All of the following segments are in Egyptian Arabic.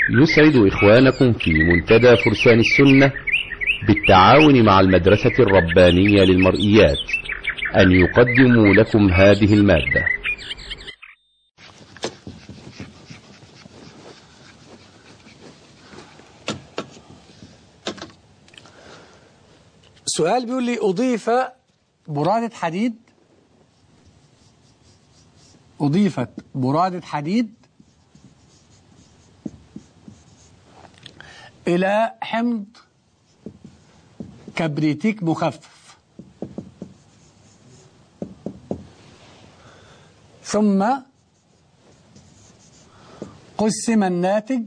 يسعد إخوانكم في منتدى فرسان السنة بالتعاون مع المدرسة الربانية للمرئيات أن يقدموا لكم هذه المادة سؤال بيقول لي أضيف برادة حديد أضيفت برادة حديد إلى حمض كبريتيك مخفف ثم قسم الناتج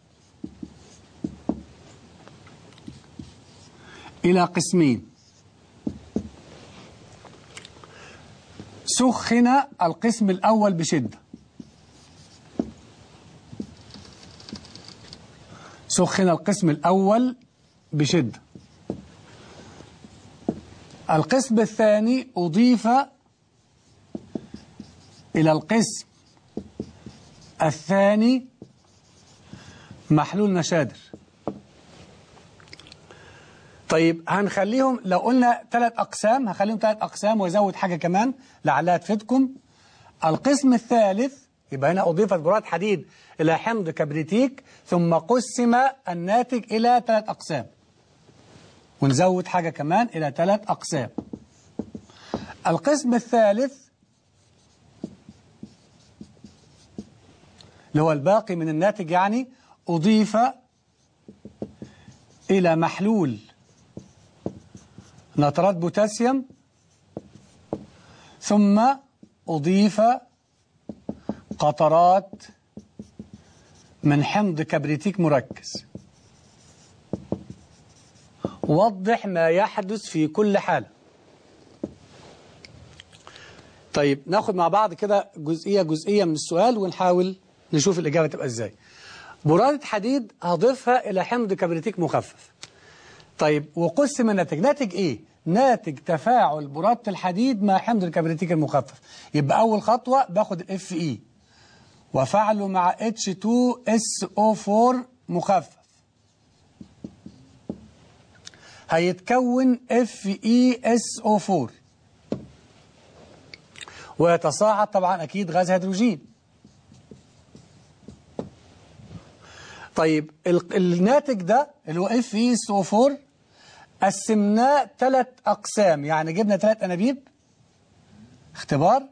إلى قسمين سخن القسم الأول بشدة سخن القسم الأول بشدة القسم الثاني أضيف إلى القسم الثاني محلول نشادر طيب هنخليهم لو قلنا ثلاث أقسام هخليهم ثلاث أقسام وأزود حاجة كمان لعلها تفيدكم القسم الثالث يبقى هنا أضيفت براد حديد إلى حمض كبريتيك ثم قسم الناتج إلى ثلاث أقسام ونزود حاجة كمان إلى ثلاث أقسام القسم الثالث اللي هو الباقي من الناتج يعني أضيف إلى محلول نترات بوتاسيوم ثم أضيف قطرات من حمض كبريتيك مركز وضح ما يحدث في كل حالة طيب ناخد مع بعض كده جزئية جزئية من السؤال ونحاول نشوف الإجابة تبقى إزاي برادة حديد هضيفها إلى حمض كبريتيك مخفف طيب وقسم الناتج ناتج إيه؟ ناتج تفاعل برادة الحديد مع حمض الكبريتيك المخفف يبقى أول خطوة باخد الاف اي وفعله مع H2SO4 مخفف هيتكون FeSO4 ويتصاعد طبعا أكيد غاز هيدروجين طيب الناتج ده اللي هو FeSO4 قسمناه ثلاث أقسام يعني جبنا ثلاث أنابيب اختبار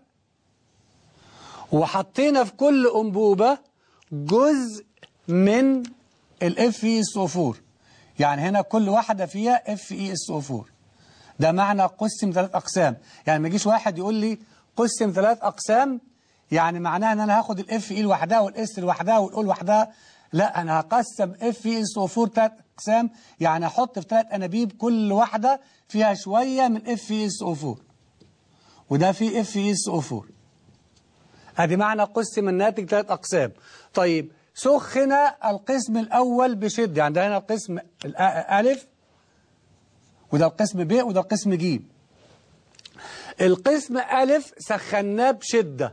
وحطينا في كل أنبوبة جزء من ال FeSO4 يعني هنا كل واحدة فيها FeSO4 ده معنى قسم ثلاث أقسام يعني ما يجيش واحد يقول لي قسم ثلاث أقسام يعني معناها ان انا هاخد الاف اي لوحدها والاس لوحدها والاو لوحدها لا انا هقسم اف اي اس او 4 ثلاث اقسام يعني احط في ثلاث انابيب كل واحده فيها شويه من اف اي اس او 4 وده في اف اي اس او 4 ادي معنى قسم الناتج ثلاث اقسام طيب سخن القسم الاول بشده يعني ده هنا القسم الالف وده القسم ب وده القسم ج القسم ألف سخناه بشدة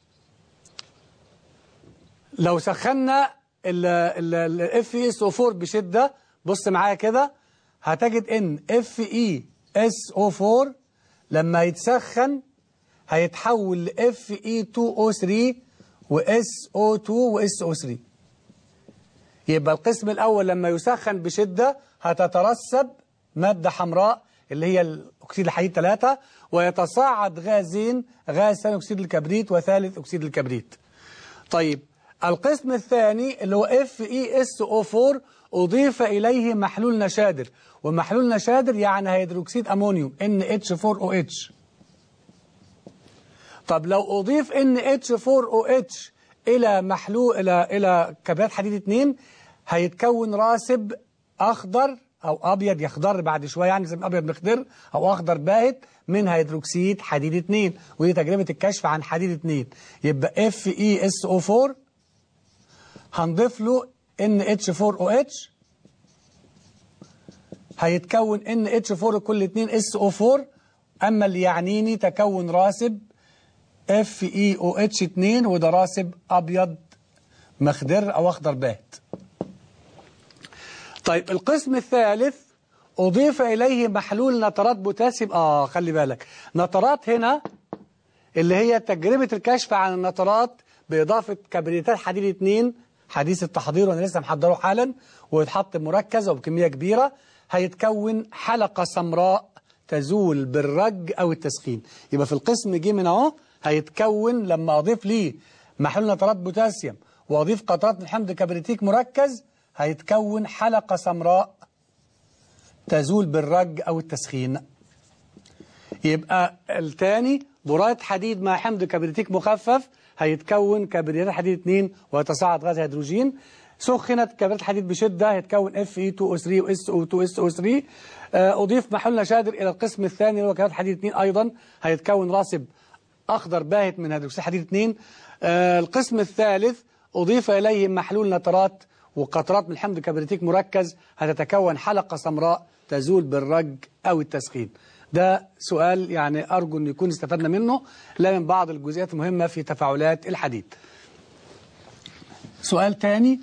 لو سخنا ال اف اي اس او 4 بشدة بص معايا كده هتجد ان اف اي اس او 4 لما يتسخن هيتحول ل اف اي 2 او 3 واس او 2 واس او 3 يبقى القسم الأول لما يسخن بشدة هتترسب مادة حمراء اللي هي أكسيد الحديد 3 ويتصاعد غازين غاز ثاني أكسيد الكبريت وثالث أكسيد الكبريت طيب القسم الثاني اللي هو FeSO4 أضيف إليه محلول نشادر ومحلول نشادر يعني هيدروكسيد أمونيوم NH4OH طب لو أضيف NH4OH إلى محلول إلى إلى كبريت حديد 2 هيتكون راسب أخضر أو أبيض يخضر بعد شوية يعني زي أبيض مخضر أو أخضر باهت من هيدروكسيد حديد 2 ودي تجربة الكشف عن حديد 2 يبقى FeSO4 هنضيف له NH4OH هيتكون NH4 كل 2 SO4 أما اللي يعنيني تكون راسب FeOH2 وده راسب أبيض مخضر أو أخضر باهت طيب القسم الثالث أضيف إليه محلول نترات بوتاسيوم آه خلي بالك نترات هنا اللي هي تجربة الكشف عن النترات بإضافة كبريتات حديد 2 حديث التحضير وأنا لسه محضره حالا ويتحط مركز وبكمية كبيرة هيتكون حلقة سمراء تزول بالرج أو التسخين يبقى في القسم جه من أهو هيتكون لما أضيف ليه محلول نترات بوتاسيوم وأضيف قطرات من حمض كبريتيك مركز هيتكون حلقة سمراء تزول بالرج أو التسخين يبقى الثاني براية حديد مع حمض كبريتيك مخفف هيتكون كبريتات حديد 2 ويتصاعد غاز هيدروجين سخنت كبريتات حديد بشدة هيتكون Fe2O3 و SO2SO3 أضيف محلول نشادر إلى القسم الثاني اللي هو كبريتات حديد 2 أيضا هيتكون راسب أخضر باهت من هيدروكسيد حديد 2 القسم الثالث أضيف إليه محلول نترات وقطرات من حمض كبريتيك مركز هتتكون حلقة سمراء تزول بالرج أو التسخين ده سؤال يعني أرجو أن يكون استفدنا منه لا من بعض الجزئيات المهمة في تفاعلات الحديد سؤال تاني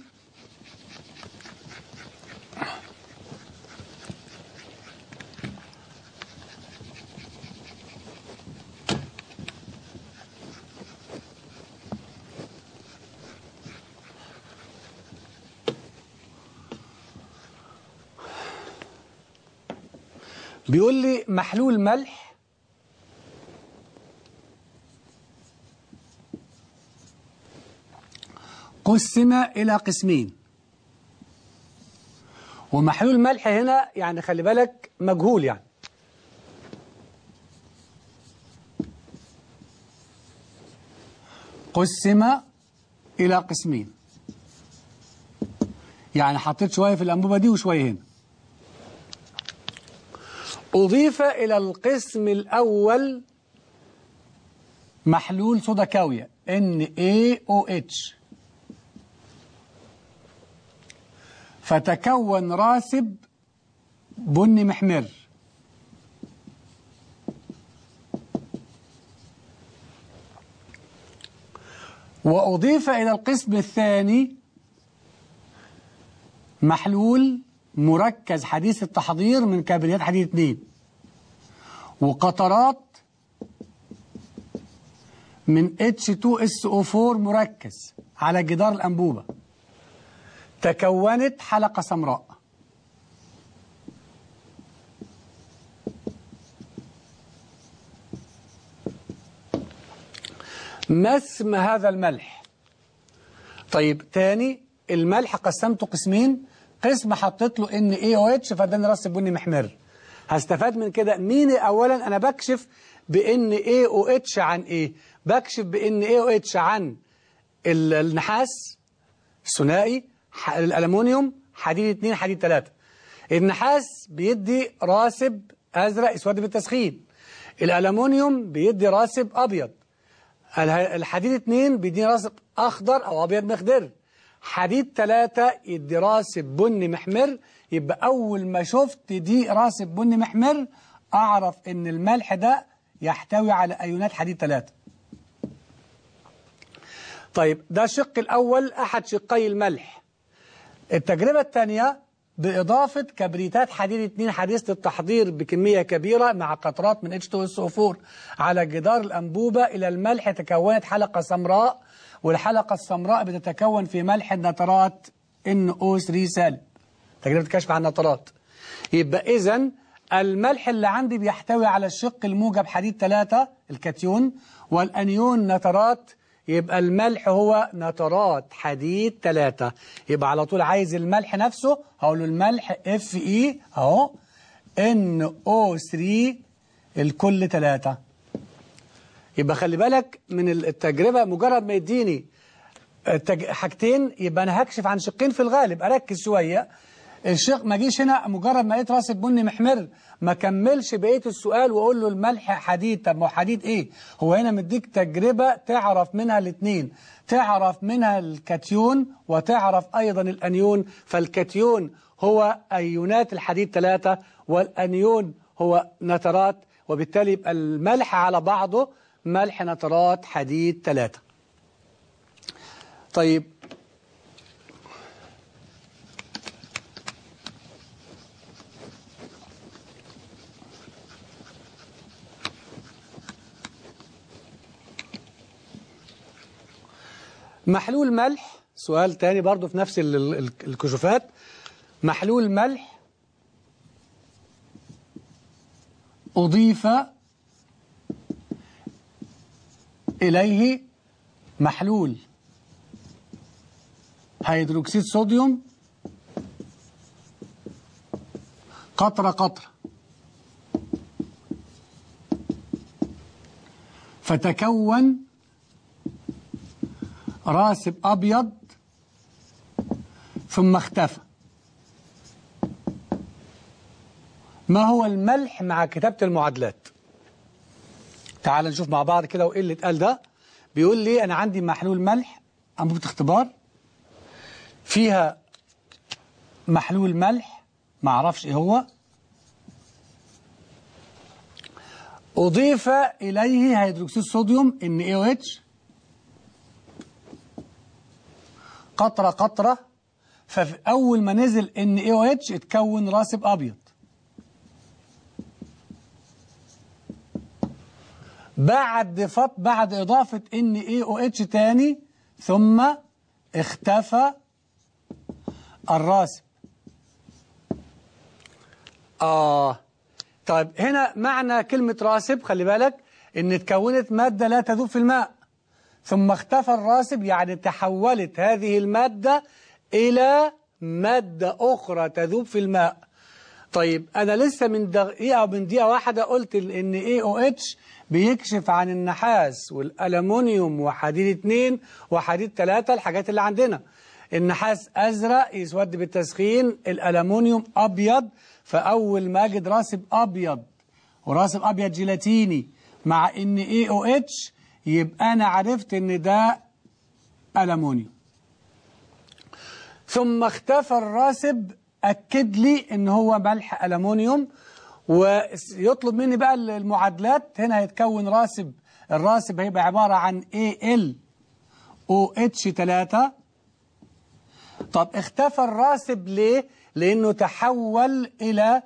بيقول لي محلول ملح قسم إلى قسمين ومحلول ملح هنا يعني خلي بالك مجهول يعني قسم إلى قسمين يعني حطيت شوية في الأنبوبة دي وشوية هنا أضيف إلى القسم الأول محلول صودا كاوية NaOH فتكون راسب بني محمر وأضيف إلى القسم الثاني محلول مركز حديث التحضير من كبريات حديد 2 وقطرات من H2SO4 مركز على جدار الأنبوبة تكونت حلقة سمراء ما اسم هذا الملح طيب تاني الملح قسمته قسمين قسم حطيت له ان اي او اتش فاداني راس بني محمر هستفاد من كده مين اولا انا بكشف بان اي او اتش عن ايه بكشف بان اي او اتش عن النحاس الثنائي الالومنيوم حديد 2 حديد 3 النحاس بيدي راسب ازرق اسود بالتسخين الالومنيوم بيدي راسب ابيض الحديد 2 بيديني راسب اخضر او ابيض مخضر حديد ثلاثة يدي راسب بني محمر يبقى أول ما شفت دي راسب بني محمر أعرف إن الملح ده يحتوي على أيونات حديد ثلاثة طيب ده الشق الأول أحد شقي الملح التجربة الثانية بإضافة كبريتات حديد 2 حديثة التحضير بكمية كبيرة مع قطرات من H2SO4 على جدار الأنبوبة إلى الملح تكونت حلقة سمراء والحلقة السمراء بتتكون في ملح النترات NO3 سالب تجربة كشف عن النترات يبقى إذا الملح اللي عندي بيحتوي على الشق الموجب حديد 3 الكاتيون والأنيون نترات يبقى الملح هو نترات حديد 3 يبقى على طول عايز الملح نفسه هقول له الملح اف اي اهو NO3 الكل 3 يبقى خلي بالك من التجربة مجرد ما يديني التج... حاجتين يبقى أنا هكشف عن شقين في الغالب أركز شوية الشق ما جيش هنا مجرد ما لقيت راسب بني محمر ما كملش بقية السؤال وأقول له الملح حديد طب ما هو حديد إيه هو هنا مديك تجربة تعرف منها الاثنين تعرف منها الكاتيون وتعرف أيضا الأنيون فالكاتيون هو أيونات الحديد ثلاثة والأنيون هو نترات وبالتالي يبقى الملح على بعضه ملح نترات حديد ثلاثة طيب محلول ملح سؤال تاني برضو في نفس ال- ال- الكشوفات محلول ملح أضيف إليه محلول هيدروكسيد صوديوم قطرة قطرة فتكون راسب أبيض ثم اختفى ما هو الملح مع كتابة المعادلات تعال نشوف مع بعض كده وايه اللي اتقال ده بيقول لي انا عندي محلول ملح انبوبة اختبار فيها محلول ملح ما اعرفش ايه هو اضيف اليه هيدروكسيد صوديوم ان اي او اتش قطره قطره ففي اول ما نزل ان اي او اتش اتكون راسب ابيض بعد فط بعد اضافه ان اي او اتش تاني ثم اختفى الراسب اه طيب هنا معنى كلمة راسب خلي بالك ان اتكونت مادة لا تذوب في الماء ثم اختفى الراسب يعني تحولت هذه المادة إلى مادة أخرى تذوب في الماء طيب أنا لسه من دقيقة أو من دقيقة واحدة قلت ال- إن AOH بيكشف عن النحاس والألمونيوم وحديد 2 وحديد 3 الحاجات اللي عندنا النحاس أزرق يسود بالتسخين الألمونيوم أبيض فأول ما أجد راسب أبيض وراسب أبيض جيلاتيني مع إن AOH يبقى أنا عرفت إن ده ألمونيوم ثم اختفى الراسب أكد لي إن هو ملح ألمونيوم ويطلب مني بقى المعادلات هنا هيتكون راسب الراسب هيبقى عبارة عن AL OH 3 طب اختفى الراسب ليه؟ لأنه تحول إلى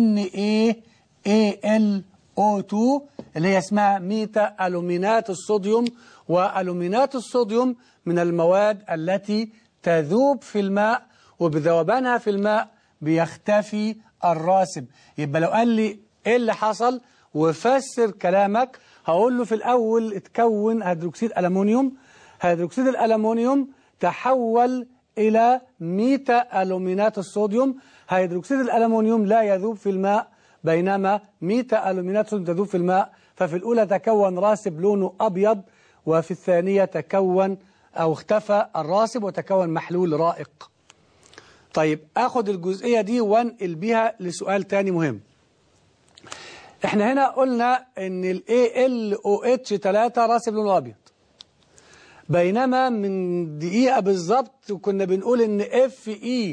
NaAlO2 اللي هي اسمها ميتا ألومينات الصوديوم وألومينات الصوديوم من المواد التي تذوب في الماء وبذوبانها في الماء بيختفي الراسب يبقى لو قال لي ايه اللي حصل وفسر كلامك هقول له في الأول اتكون هيدروكسيد ألمونيوم هيدروكسيد الألمونيوم تحول إلى ميتا ألومينات الصوديوم هيدروكسيد الألمونيوم لا يذوب في الماء بينما ميتا ألومينات الصوديوم تذوب في الماء ففي الأولى تكون راسب لونه أبيض وفي الثانية تكون أو اختفى الراسب وتكون محلول رائق طيب أخد الجزئية دي وانقل بيها لسؤال تاني مهم احنا هنا قلنا ان ال ALOH 3 راسب لونه أبيض بينما من دقيقة بالظبط كنا بنقول ان FE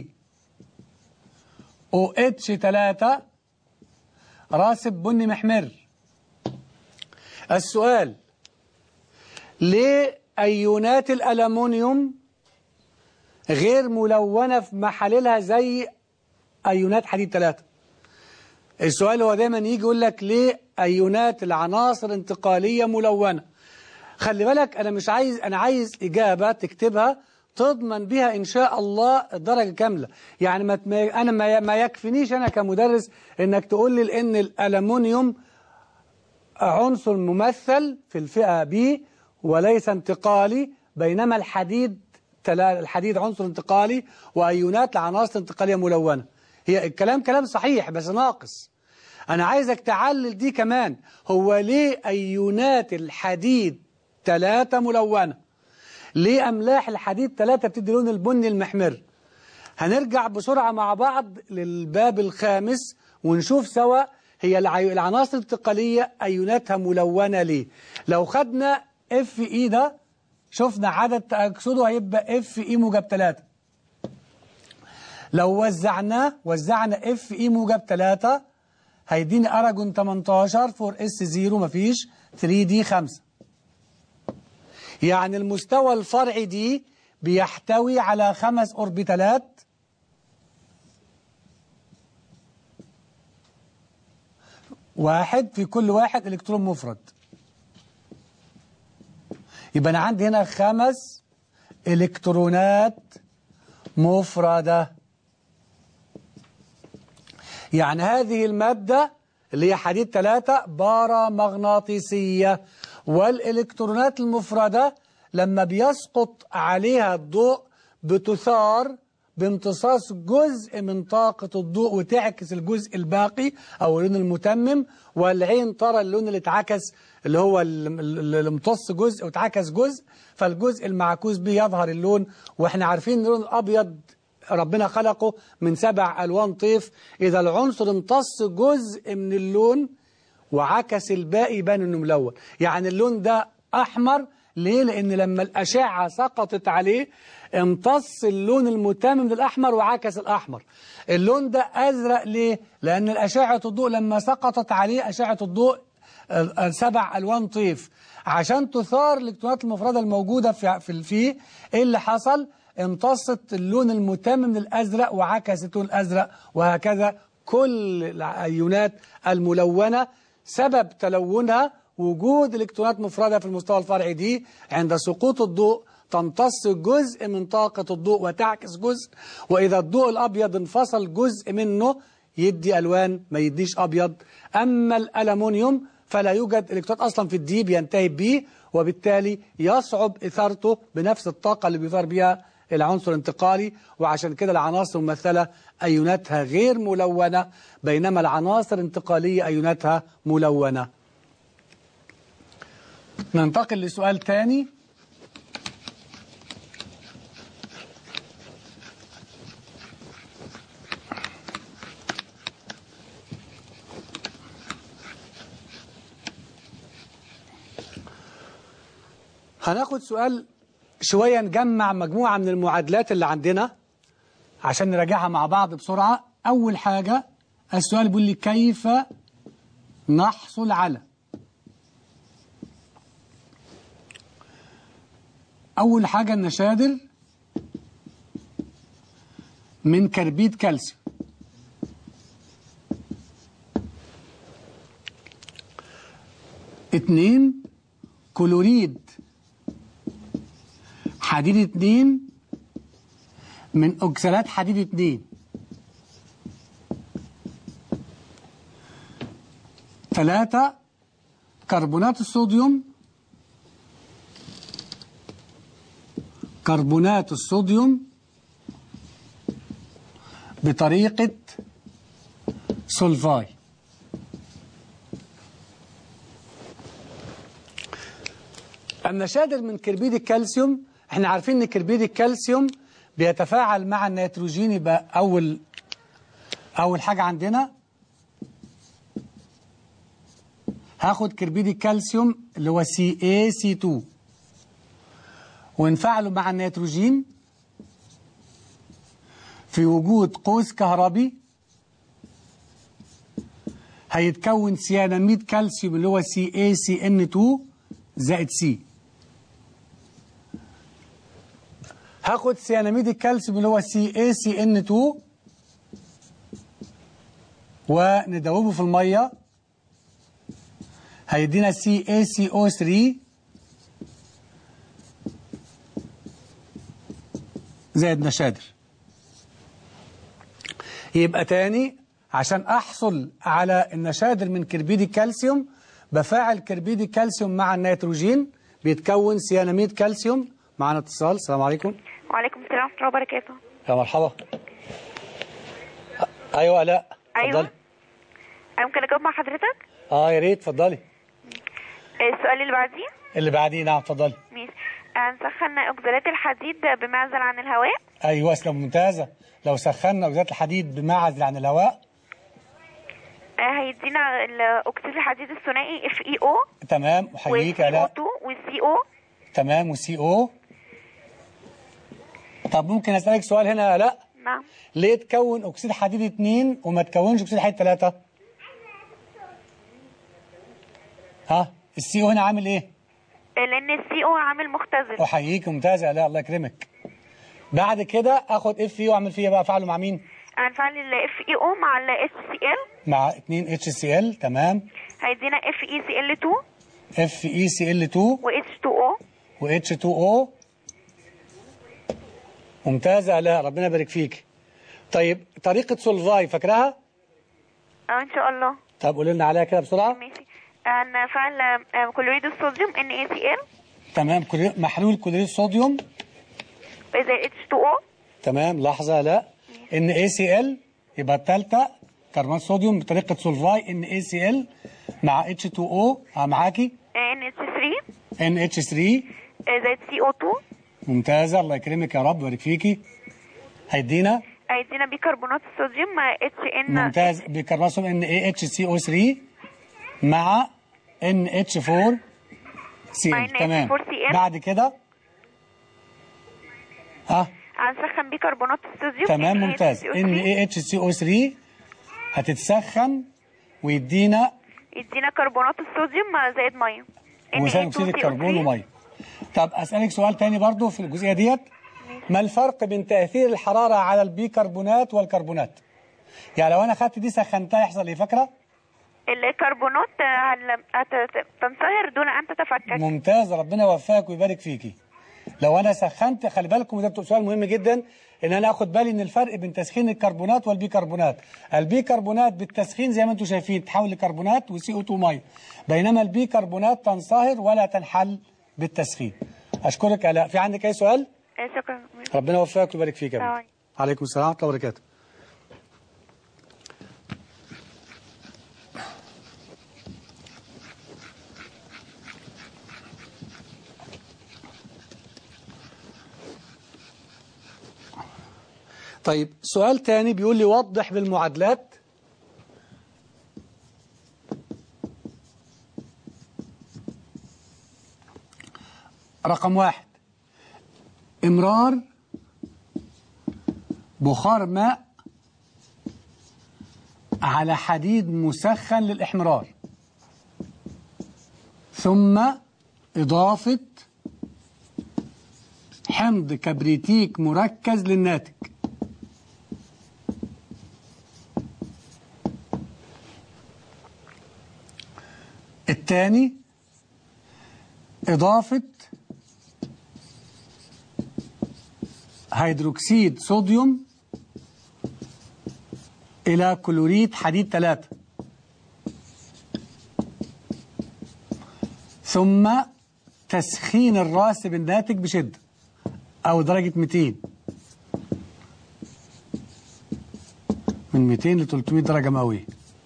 OH 3 راسب بني محمر السؤال ليه أيونات الألمونيوم غير ملونة في محاللها زي أيونات حديد 3 السؤال هو دايما يجي يقول لك ليه أيونات العناصر انتقالية ملونة خلي بالك أنا مش عايز أنا عايز إجابة تكتبها تضمن بها إن شاء الله الدرجة كاملة يعني ما ما- أنا ما ما يكفينيش أنا كمدرس إنك تقول لي لأن الألمونيوم عنصر ممثل في الفئة B وليس انتقالي بينما الحديد تلا- الحديد عنصر انتقالي وأيونات لعناصر انتقالية ملونة هي الكلام كلام صحيح بس ناقص أنا عايزك تعلل دي كمان هو ليه أيونات الحديد ثلاثة ملونة ليه أملاح الحديد ثلاثة بتدي لون البني المحمر هنرجع بسرعة مع بعض للباب الخامس ونشوف سوا هي العي- العناصر الانتقالية أيوناتها ملونة ليه لو خدنا اف اي ده شفنا عدد تأكسده هيبقى اف اي موجب 3 لو وزعناه وزعنا اف اي موجب 3 هيديني اراجون 18 4 اس 0 مفيش 3 دي 5 يعني المستوى الفرعي دي بيحتوي على خمس اوربيتالات واحد في كل واحد الكترون مفرد يبقى انا عندي هنا خمس إلكترونات مفردة يعني هذه المادة اللي هي حديد ثلاثة بارامغناطيسية والإلكترونات المفردة لما بيسقط عليها الضوء بتثار بامتصاص جزء من طاقة الضوء وتعكس الجزء الباقي أو اللون المتمم والعين ترى اللون اللي اتعكس اللي هو اللي امتص جزء واتعكس جزء فالجزء المعكوس به يظهر اللون واحنا عارفين اللون الأبيض ربنا خلقه من سبع ألوان طيف إذا العنصر امتص جزء من اللون وعكس الباقي يبان انه ملون يعني اللون ده أحمر ليه؟ لأن لما الأشعة سقطت عليه امتص اللون المتمم للأحمر وعكس الأحمر اللون ده أزرق ليه؟ لأن الأشعة الضوء لما سقطت عليه أشعة الضوء سبع ألوان طيف عشان تثار الإلكترونات المفردة الموجودة في في فيه إيه اللي حصل؟ امتصت اللون المتمم للأزرق وعكست اللون الأزرق وهكذا كل الأيونات الملونة سبب تلونها وجود الكترونات مفردة في المستوى الفرعي دي عند سقوط الضوء تمتص جزء من طاقة الضوء وتعكس جزء وإذا الضوء الأبيض انفصل جزء منه يدي ألوان ما يديش أبيض أما الألمنيوم فلا يوجد إلكترون أصلا في الدي بينتهي بيه وبالتالي يصعب إثارته بنفس الطاقة اللي بيثار بها العنصر الانتقالي وعشان كده العناصر الممثلة أيوناتها غير ملونة بينما العناصر الانتقالية أيوناتها ملونة ننتقل لسؤال تاني هناخد سؤال شوية نجمع مجموعة من المعادلات اللي عندنا عشان نراجعها مع بعض بسرعة أول حاجة السؤال بيقول لي كيف نحصل على أول حاجة النشادر من كربيد كالسيوم اتنين كلوريد حديد اتنين من أكسلات حديد اتنين ثلاثة كربونات الصوديوم كربونات الصوديوم بطريقة سولفاي النشادر من كربيد الكالسيوم احنا عارفين ان كربيد الكالسيوم بيتفاعل مع النيتروجين يبقى اول اول حاجة عندنا هاخد كربيد الكالسيوم اللي هو سي اي سي 2 ونفعله مع النيتروجين في وجود قوس كهربي هيتكون سياناميد كالسيوم اللي هو سي اي سي ان 2 زائد سي هاخد سياناميد الكالسيوم اللي هو سي اي سي ان 2 وندوبه في الميه هيدينا سي اي سي او 3 زائد نشادر يبقى تاني عشان احصل على النشادر من كربيد الكالسيوم بفاعل كربيد الكالسيوم مع النيتروجين بيتكون سياناميد كالسيوم معنا اتصال السلام عليكم وعليكم السلام ورحمة الله وبركاته يا مرحبا ايوه لا أيوة اتفضلي ممكن أجاوب مع حضرتك اه يا ريت اتفضلي السؤال اللي بعديه اللي بعديه نعم اتفضلي ماشي هنسخن أكسالات الحديد بمعزل عن الهواء ايوه اسلام ممتازه لو سخنا اكسيدات الحديد بمعزل عن الهواء آه، هيدينا الأكسيد الحديد الثنائي اف اي او تمام احييك يا والسي او لا 2 والسي او تمام وسي او طب ممكن اسالك سؤال هنا يا لا نعم ليه تكون اكسيد حديد 2 وما تكونش اكسيد حديد 3 ها السي او هنا عامل ايه لأن السي او عامل مختزل احييك ممتازه يا لا الله يكرمك بعد كده اخد اف اي واعمل فيها بقى افعله مع مين هنفعل الاف اي او مع ال سي ال مع 2 اتش سي ال تمام هيدينا اف اي سي ال 2 اف اي سي ال 2 و اتش 2 او و اتش 2 او ممتازة لا ربنا يبارك فيك طيب طريقة سولفاي فاكراها اه ان شاء الله طب قولي لنا عليها كده بسرعة ماشي هنفعل آه، كلوريد الصوديوم NaCl تمام كلوري- محلول كلوريد الصوديوم زائد H2O تمام لحظة لا ان اي سي ال يبقى الثالثة كربونات صوديوم بطريقة سولفاي ان اي سي ال مع اتش 2 او معاكي آه، NH3 ان اتش 3 آه، زائد CO2 ممتازة الله يكرمك يا رب ويبارك فيكي هيدينا هيدينا بيكربونات الصوديوم مع HN ممتاز بكربونات صوديوم ان اي اتش سي او 3 مع ان اتش 4 سي مع ال تمام NH4Cl. بعد كده ها هنسخن بيكربونات الصوديوم تمام ممتاز NaCO3. ان اي اتش سي او 3 هتتسخن ويدينا يدينا كربونات الصوديوم مع زائد ميه وثاني اكسيد الكربون وميه طب اسالك سؤال تاني برضو في الجزئيه ديت ما الفرق بين تاثير الحراره على البيكربونات والكربونات يعني لو انا خدت دي سخنتها يحصل ايه فاكره الكربونات آه، هل- هتنصهر دون ان تتفكك ممتاز ربنا يوفقك ويبارك فيكي لو انا سخنت خلي بالكم ده سؤال مهم جدا ان انا اخد بالي ان الفرق بين تسخين الكربونات والبيكربونات البيكربونات بالتسخين زي ما انتم شايفين تحول لكربونات وسي او 2 ميه بينما البيكربونات تنصهر ولا تنحل بالتسخين اشكرك يا لا في عندك اي سؤال آه، شكرا ربنا يوفقك ويبارك فيك يا السلام بنتي. عليكم السلام ورحمه الله وبركاته طيب سؤال تاني بيقول لي وضح بالمعادلات رقم واحد امرار بخار ماء على حديد مسخن للإحمرار ثم إضافة حمض كبريتيك مركز للناتج الثاني إضافة هيدروكسيد صوديوم إلى كلوريد حديد 3 ثم تسخين الراسب الناتج بشدة أو درجة 200 من 200 ل 300 درجة مئوية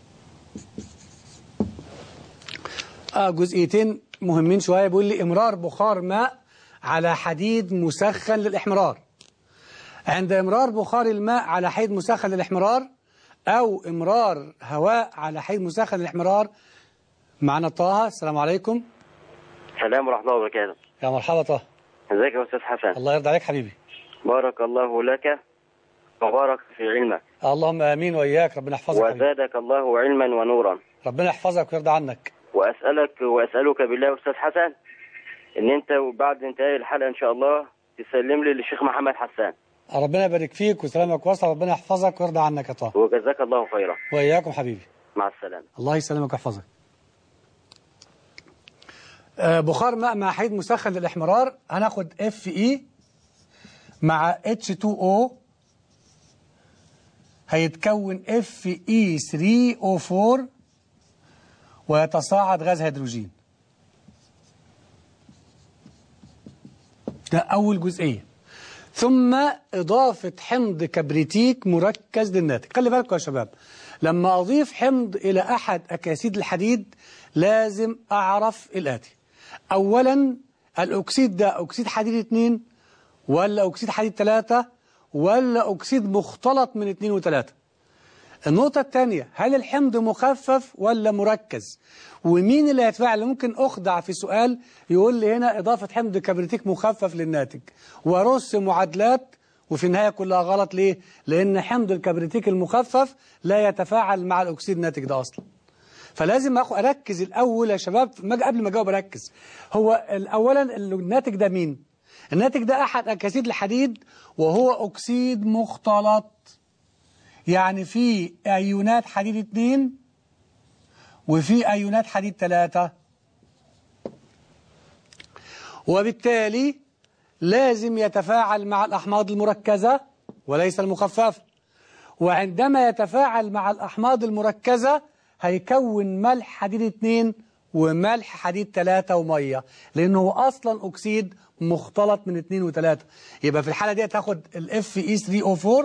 آه جزئيتين مهمين شوية بيقول لي إمرار بخار ماء على حديد مسخن للإحمرار عند إمرار بخار الماء على حديد مسخن للإحمرار أو إمرار هواء على حديد مسخن للإحمرار معنا طه السلام عليكم السلام ورحمة الله وبركاته يا مرحبا طه ازيك يا أستاذ حسن الله يرضى عليك حبيبي بارك الله لك وبارك في علمك اللهم آمين وإياك ربنا يحفظك حبيبي وزادك الله علما ونورا ربنا يحفظك ويرضى عنك وأسألك وأسألك بالله أستاذ حسن إن أنت بعد انتهاء الحلقة إن شاء الله تسلم لي للشيخ محمد حسان ربنا يبارك فيك وسلامك واسع ربنا يحفظك ويرضى عنك يا طه وجزاك الله خيرا وإياكم حبيبي مع السلامة الله يسلمك ويحفظك آه، بخار ماء مع حديد مسخن للإحمرار هناخد اف اي مع H2O هيتكون اف اي 3O4 ويتصاعد غاز هيدروجين ده أول جزئية ثم إضافة حمض كبريتيك مركز للناتج خلي بالكم يا شباب لما أضيف حمض إلى أحد أكاسيد الحديد لازم أعرف الآتي أولا الأكسيد ده أكسيد حديد 2 ولا أكسيد حديد 3 ولا أكسيد مختلط من 2 و3 النقطة الثانية هل الحمض مخفف ولا مركز ومين اللي هيتفاعل ممكن أخدع في سؤال يقول لي هنا إضافة حمض كبريتيك مخفف للناتج وأرص معادلات وفي النهاية كلها غلط ليه؟ لأن حمض الكبريتيك المخفف لا يتفاعل مع الأكسيد الناتج ده أصلا فلازم أخ- أركز الأول يا شباب ما أجي- قبل ما أجاوب أركز هو ال- أولا الناتج ده مين؟ الناتج ده أحد أكاسيد الحديد وهو أكسيد مختلط يعني في أيونات حديد 2 وفي أيونات حديد 3 وبالتالي لازم يتفاعل مع الأحماض المركزة وليس المخففة وعندما يتفاعل مع الأحماض المركزة هيكون ملح حديد 2 وملح حديد 3 ومية لأنه هو أصلا أكسيد مختلط من 2 و3 يبقى في الحالة دي هتاخد ال Fe3O4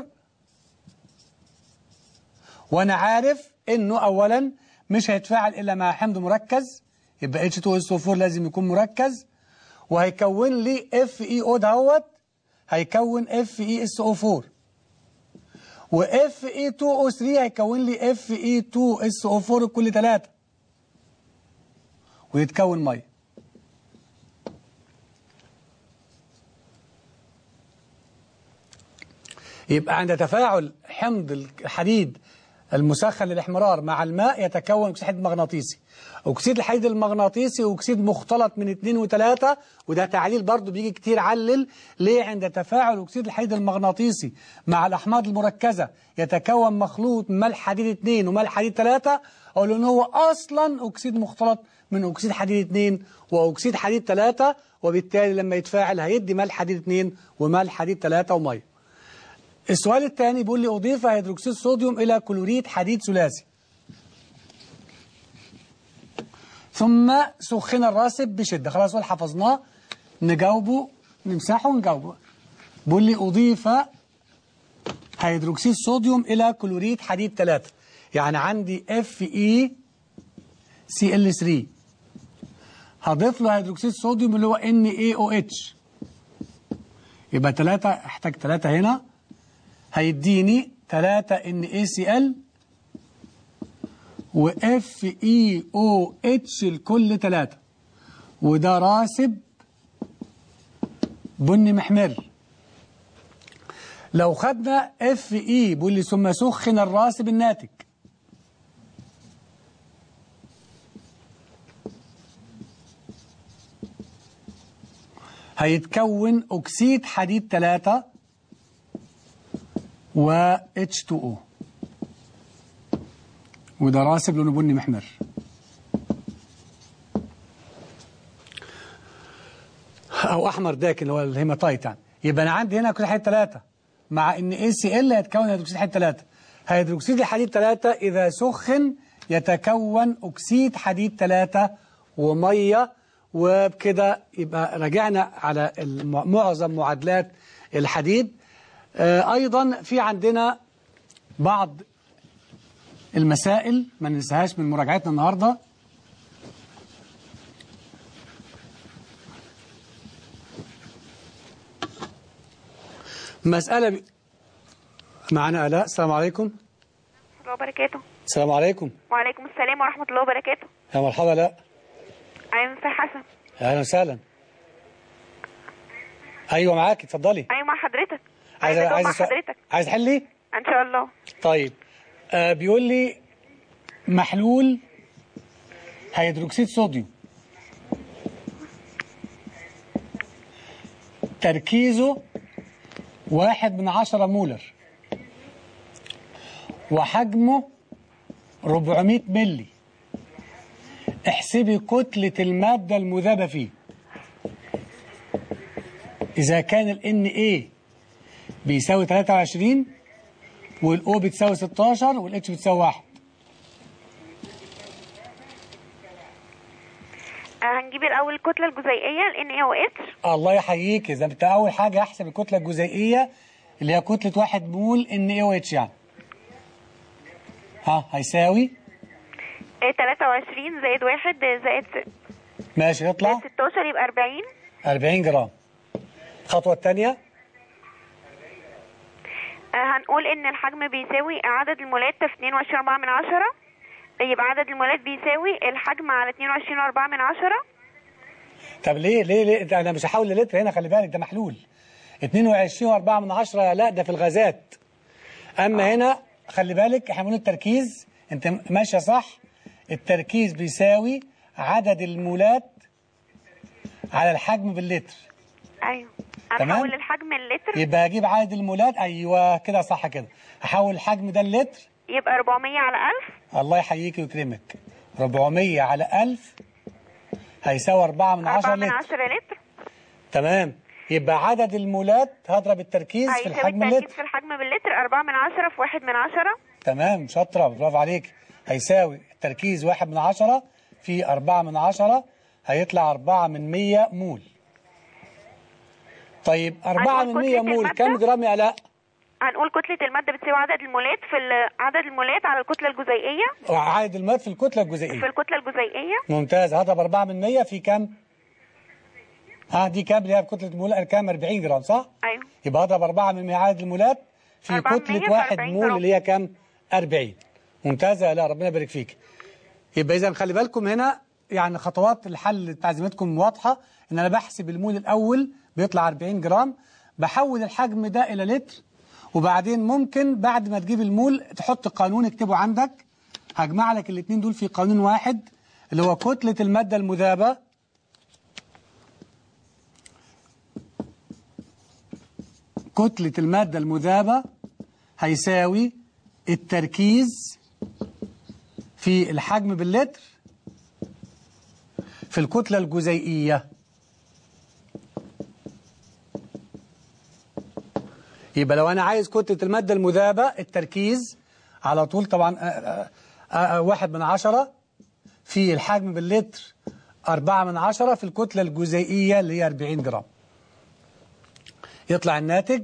وأنا عارف إنه أولا مش هيتفاعل إلا مع حمض مركز يبقى H2SO4 لازم يكون مركز وهيكون لي FeO دهوت هيكون FeSO4 و Fe2O3 هيكون لي Fe2SO4 كل ثلاثة ويتكون ميه يبقى عند تفاعل حمض الحديد المسخن للاحمرار مع الماء يتكون اكسيد حديد مغناطيسي اكسيد الحديد المغناطيسي اكسيد مختلط من 2 و3 وده تعليل برضو بيجي كتير علل ليه عند تفاعل اكسيد الحديد المغناطيسي مع الاحماض المركزه يتكون مخلوط ملح حديد 2 وملح حديد 3 اقول ان هو اصلا اكسيد مختلط من اكسيد حديد 2 واكسيد حديد 3 وبالتالي لما يتفاعل هيدي ملح حديد 2 وملح حديد 3 وميه السؤال الثاني بيقول لي أضيف هيدروكسيد صوديوم إلى كلوريد حديد ثلاثي ثم سخن الراسب بشدة خلاص سؤال حفظناه نجاوبه نمسحه ونجاوبه بيقول لي أضيف هيدروكسيد صوديوم إلى كلوريد حديد ثلاثة يعني عندي FeCl3 هضيف له هيدروكسيد صوديوم اللي هو NaOH يبقى ثلاثة احتاج ثلاثة هنا هيديني 3 NaCl و FeOH لكل 3 وده راسب بني محمر لو خدنا Fe بيقول لي ثم سخن الراسب الناتج هيتكون أكسيد حديد 3 و H2O وده راسب لونه بني محمر أو أحمر داكن اللي هو الهيماتايت يعني يبقى أنا عندي هنا أكسيد حديد 3 مع إن ACL هيتكون هيدروكسيد حديد 3 هيدروكسيد الحديد 3 إذا سخن يتكون أكسيد حديد 3 ومية وبكده يبقى رجعنا على الم- معظم معادلات الحديد آه، أيضا في عندنا بعض المسائل ما ننساهاش من مراجعتنا النهاردة مسألة ب... معنا آلاء السلام عليكم الله وبركاته السلام عليكم وعليكم السلام ورحمة الله وبركاته يا مرحبا لا أيوة مساء حسن أهلا وسهلا أيوة معاك اتفضلي أيوة مع حضرتك عايز أجاوب عايز مع سؤال- حضرتك عايز تحلي إن شاء الله طيب آه بيقول لي محلول هيدروكسيد صوديوم تركيزه واحد من عشرة مولر وحجمه 400 ملي احسبي كتلة المادة المذابة فيه إذا كان ال Na بيساوي 23 والاو بتساوي 16 والاتش بتساوي 1 آه، هنجيب الأول الكتلة الجزيئية ال NaOH الله يحييك اذا انت اول حاجه احسب الكتله الجزيئيه اللي هي كتله واحد مول ان اي او اتش يعني ها هيساوي آه، 23 زائد 1 زائد ماشي يطلع 16 يبقى 40 40 جرام الخطوه الثانيه آه، هنقول ان الحجم بيساوي عدد المولات في 22 4 من عشرة يبقى عدد المولات بيساوي الحجم على 22 4 من عشرة طب ليه ليه ليه ده انا مش هحول للتر هنا خلي بالك ده محلول 22 و4 من 10 لا ده في الغازات اما هنا خلي بالك احنا بنقول التركيز انت ماشيه صح التركيز بيساوي عدد المولات على الحجم باللتر ايوه تمام. هنحول الحجم اللتر يبقى اجيب عدد المولات ايوه كده صح كده هحول الحجم ده اللتر يبقى 400 على 1000 الله يحييك ويكرمك 400 على 1000 هيساوي 4 من 10 4 من لتر 10 لتر تمام يبقى عدد المولات هضرب التركيز في هيساوي الحجم التركيز اللتر في الحجم باللتر 4 من 10 في 1 من 10 تمام شاطرة برافو عليك هيساوي التركيز واحد من عشرة في أربعة من عشرة هيطلع أربعة من مية مول طيب أربعة هنقول من مية كتلة مول المادة؟ كم جرام يا لا هنقول كتلة المادة بتساوي عدد المولات في ال- عدد المولات على الكتلة الجزيئية عدد المواد في الكتلة في الجزيئية الكتلة الجزيئية ممتاز هضرب أربعة من مية في كم ها دي كام اللي هي كتلة المول كام 40 جرام صح ايوه يبقى هضرب أربعة من مية عدد المولات في أربعة من كتلة مية في واحد 40 مول جرام. اللي هي كام 40 ممتازة يا لا ربنا يبارك فيك يبقى إذا خلي بالكم هنا يعني خطوات الحل تعزيمتكم واضحة إن أنا بحسب المول الأول بيطلع 40 جرام بحول الحجم ده إلى لتر وبعدين ممكن بعد ما تجيب المول تحط قانون اكتبه عندك هجمع لك الاثنين دول في قانون واحد اللي هو كتلة المادة المذابة كتلة المادة المذابة هيساوي التركيز في الحجم باللتر في الكتلة الجزيئية يبقى لو أنا عايز كتلة المادة المذابة التركيز على طول طبعا آه، آه، آه، واحد من عشرة في الحجم باللتر أربعة من عشرة في الكتلة الجزيئية اللي هي 40 جرام يطلع الناتج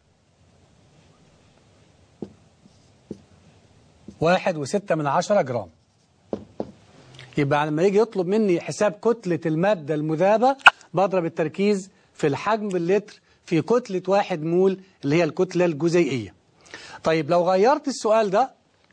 واحد وستة من عشرة جرام يبقى لما يجي يطلب مني حساب كتلة المادة المذابة بضرب التركيز في الحجم باللتر في كتلة واحد مول اللي هي الكتلة الجزيئية طيب لو غيرت السؤال ده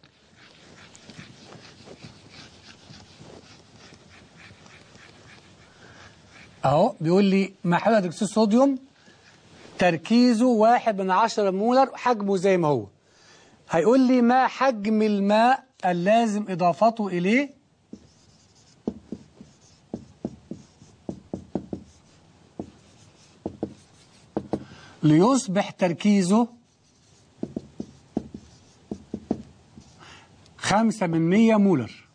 اهو بيقول لي محلول هيدروكسيد الصوديوم تركيزه واحد من عشرة مولر حجمه زي ما هو هيقول لي ما حجم الماء اللازم إضافته إليه ليصبح تركيزه خمسة من مية مولر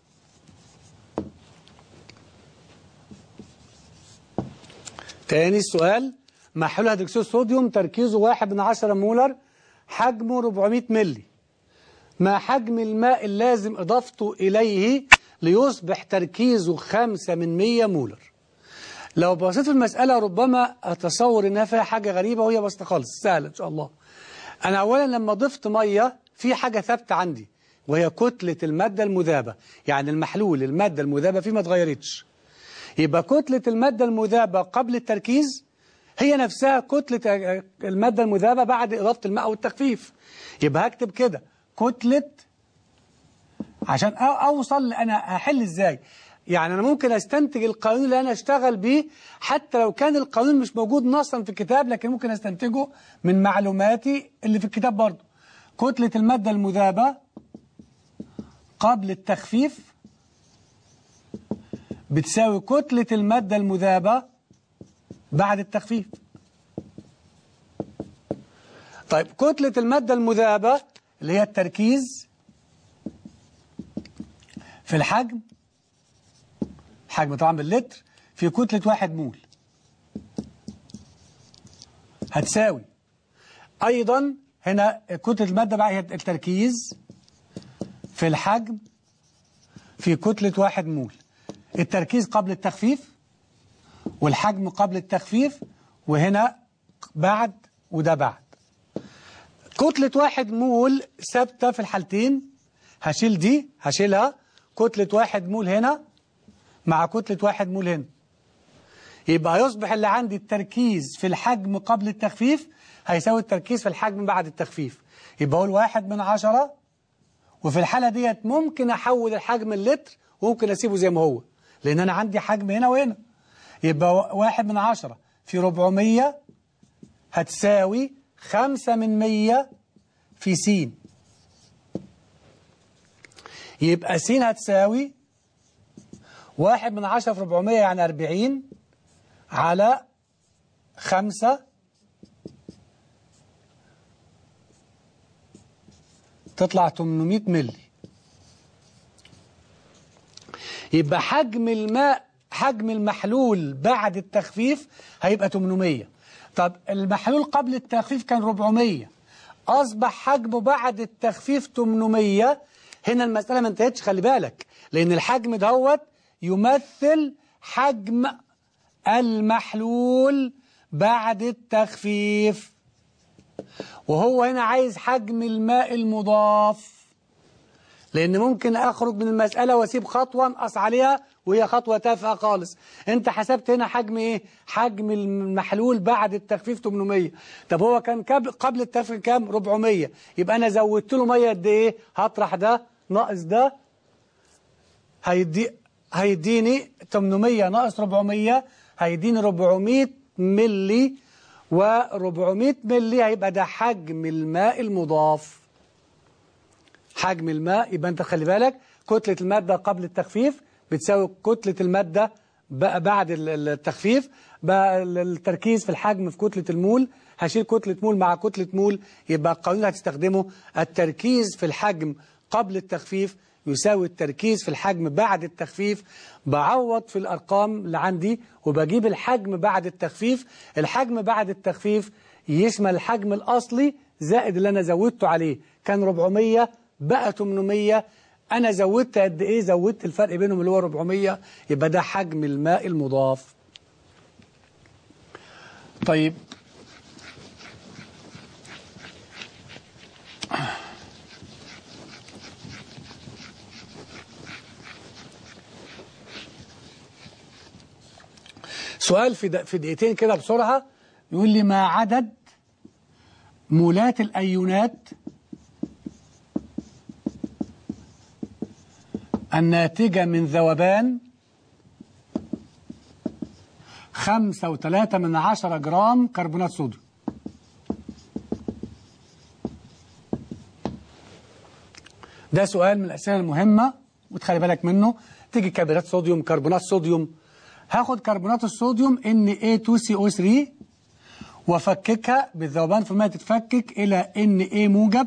تاني السؤال محلول هيدروكسيد الصوديوم تركيزه واحد من عشرة مولر حجمه 400 ملي ما حجم الماء اللازم إضافته إليه ليصبح تركيزه خمسة من مية مولر لو بصيت في المسألة ربما أتصور إنها فيها حاجة غريبة وهي بسيطة خالص سهلة إن شاء الله أنا أولا لما ضفت مية في حاجة ثابتة عندي وهي كتلة المادة المذابة يعني المحلول المادة المذابة فيه ما اتغيرتش يبقى كتلة المادة المذابة قبل التركيز هي نفسها كتلة المادة المذابة بعد إضافة الماء أو التخفيف يبقى هكتب كده كتلة عشان أ- أوصل أنا هحل إزاي يعني أنا ممكن أستنتج القانون اللي أنا أشتغل بيه حتى لو كان القانون مش موجود نصا في الكتاب لكن ممكن أستنتجه من معلوماتي اللي في الكتاب برضه كتلة المادة المذابة قبل التخفيف بتساوي كتلة المادة المذابة بعد التخفيف طيب كتلة المادة المذابة اللي هي التركيز في الحجم حجم طبعا باللتر في كتلة واحد مول هتساوي أيضا هنا كتلة المادة بقى هي التركيز في الحجم في كتلة واحد مول التركيز قبل التخفيف والحجم قبل التخفيف وهنا بعد وده بعد كتلة واحد مول ثابتة في الحالتين هشيل دي هشيلها كتلة واحد مول هنا مع كتلة واحد مول هنا يبقى يصبح اللي عندي التركيز في الحجم قبل التخفيف هيساوي التركيز في الحجم بعد التخفيف يبقى اقول واحد من عشرة وفي الحالة ديت ممكن أحول الحجم اللتر وممكن أسيبه زي ما هو لأن أنا عندي حجم هنا وهنا يبقى واحد من عشرة في ربعمية هتساوي خمسة من مية في س يبقى س هتساوي واحد من عشرة في ربعمية يعني أربعين على خمسة تطلع 800 ملي يبقى حجم الماء حجم المحلول بعد التخفيف هيبقى 800 طب المحلول قبل التخفيف كان 400 أصبح حجمه بعد التخفيف 800 هنا المسألة ما انتهتش خلي بالك لأن الحجم دوت يمثل حجم المحلول بعد التخفيف وهو هنا عايز حجم الماء المضاف لأن ممكن أخرج من المسألة وأسيب خطوة أنقص عليها وهي خطوة تافهة خالص أنت حسبت هنا حجم إيه؟ حجم المحلول بعد التخفيف 800 طب هو كان قبل قبل التخفيف كام 400 يبقى أنا زودت له مية قد إيه هطرح ده ناقص ده هيدي هيديني 800 ناقص 400 هيديني 400 ملي و400 ملي هيبقى ده حجم الماء المضاف حجم الماء يبقى انت خلي بالك كتلة المادة قبل التخفيف بتساوي كتلة المادة بقى بعد ال- التخفيف بقى ال- التركيز في الحجم في كتلة المول هشيل كتلة مول مع كتلة مول يبقى القانون اللي هتستخدمه التركيز في الحجم قبل التخفيف يساوي التركيز في الحجم بعد التخفيف بعوض في الأرقام اللي عندي وبجيب الحجم بعد التخفيف الحجم بعد التخفيف يشمل الحجم الأصلي زائد اللي أنا زودته عليه كان 400 بقى 800 أنا زودت قد إيه زودت الفرق بينهم اللي هو 400 يبقى ده حجم الماء المضاف طيب سؤال في د- في دقيقتين كده بسرعة يقول لي ما عدد مولات الأيونات الناتجة من ذوبان خمسة وثلاثة من عشرة جرام كربونات صوديوم ده سؤال من الأسئلة المهمة وتخلي بالك منه تيجي كربونات صوديوم كربونات صوديوم هاخد كربونات الصوديوم Na2CO3 وافككها بالذوبان في الماء تتفكك إلى Na موجب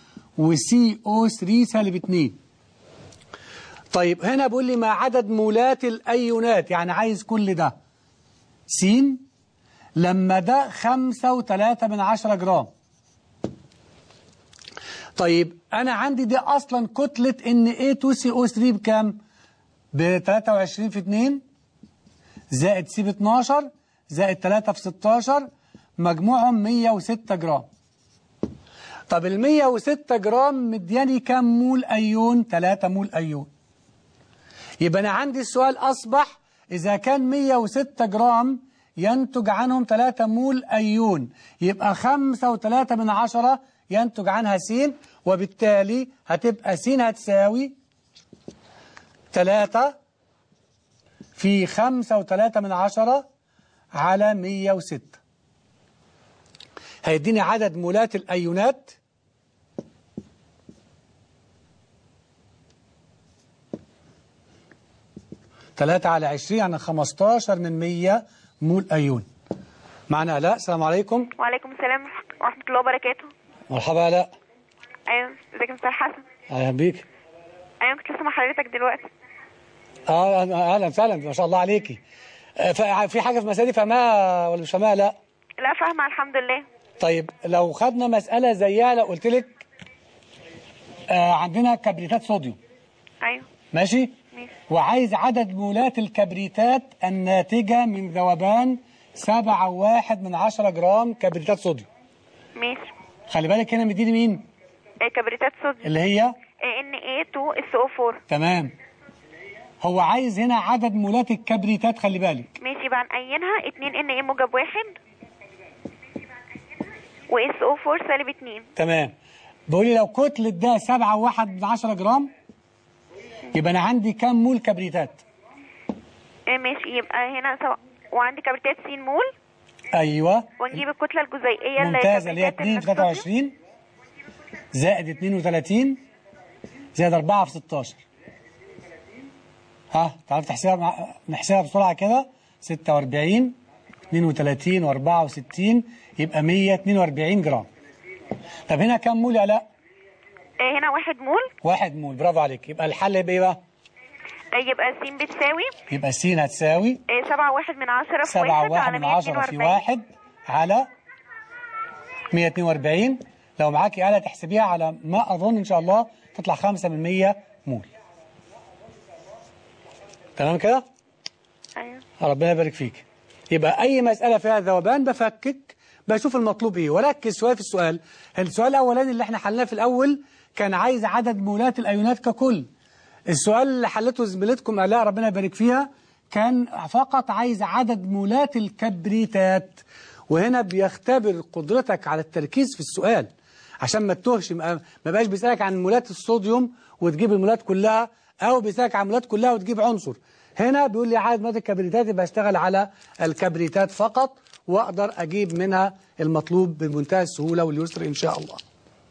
وCO3 سالب 2 طيب هنا بيقول لي ما عدد مولات الأيونات يعني عايز كل ده س لما ده خمسة وتلاتة من عشرة جرام طيب أنا عندي دي أصلا كتلة Na2CO3 بكام؟ ب 23 في 2 زائد س ب 12 زائد 3 في 16 مجموعهم 106 جرام طب ال 106 جرام مدياني كام مول أيون؟ 3 مول أيون يبقى أنا عندي السؤال أصبح إذا كان 106 جرام ينتج عنهم 3 مول أيون يبقى 5 و3 من عشرة ينتج عنها س وبالتالي هتبقى س هتساوي 3 في 5 و3 من عشرة على 106 هيديني عدد مولات الأيونات تلاتة على عشرين يعني خمستاشر من مية مول أيون معنا آلاء السلام عليكم وعليكم السلام ورحمة الله وبركاته مرحبا آلاء أيوة ازيك يا مستر حسن أهلا بيك أيوة كنت لسه مع حضرتك دلوقتي اه اهلا وسهلا ما شاء الله عليكي آه، ف- في حاجه في مسائل فهمها ولا مش فاهمها لا لا فاهمة الحمد لله طيب لو خدنا مساله زيها لو قلت لك آه عندنا كبريتات صوديوم أيوة ماشي ماشي وعايز عدد مولات الكبريتات الناتجه من ذوبان سبعة واحد من عشرة جرام كبريتات صوديوم ماشي خلي بالك هنا مديني مين آه، كبريتات صوديوم اللي هي Na2SO4 تمام هو عايز هنا عدد مولات الكبريتات خلي بالك ماشي بقى نعينها 2 Na موجب واحد و SO4 سالب 2 تمام بيقول لي لو كتلة ده سبعة واحد من عشرة جرام يبقى أنا عندي كام مول كبريتات آه، ماشي يبقى هنا سوا وعندي كبريتات س مول أيوه ونجيب الكتلة الجزيئية اللي هي ممتازة اللي هي كبريتات 2 في الصوديوم. 23 زائد 32 زائد 4 في 16 ها تعرف تحسبها مع... نحسبها بسرعة كده 46 32 و64 يبقى 142 جرام طب هنا كام مول يا لا آه، هنا واحد مول واحد مول برافو عليك يبقى الحل يبقى ايه بقى آه، يبقى س بتساوي يبقى س هتساوي آه، سبعة واحد من عشرة في سبعة واحد واحد على من عشرة في 142 واحد على 142 لو معاكي آلة تحسبيها على ما أظن إن شاء الله تطلع 5 من 100 مول تمام كده؟ ايوه ربنا يبارك فيك يبقى أي مسألة فيها ذوبان بفكك بشوف المطلوب إيه وركز شوية في السؤال السؤال الأولاني اللي احنا حلناه في الأول كان عايز عدد مولات الأيونات ككل السؤال اللي حلته زميلتكم آلاء ربنا يبارك فيها كان فقط عايز عدد مولات الكبريتات وهنا بيختبر قدرتك على التركيز في السؤال عشان ما تتوهش ما ما بقاش بيسألك عن مولات الصوديوم وتجيب المولات كلها أو بيسألك عن المولات كلها وتجيب عنصر هنا بيقول لي عدد مولات الكبريتات يبقى اشتغل على الكبريتات فقط وأقدر أجيب منها المطلوب بمنتهى السهولة واليسر إن شاء الله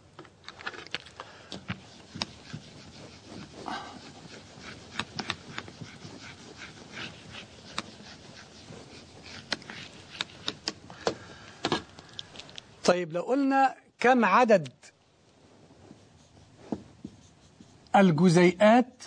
طيب لو قلنا كم عدد الجزيئات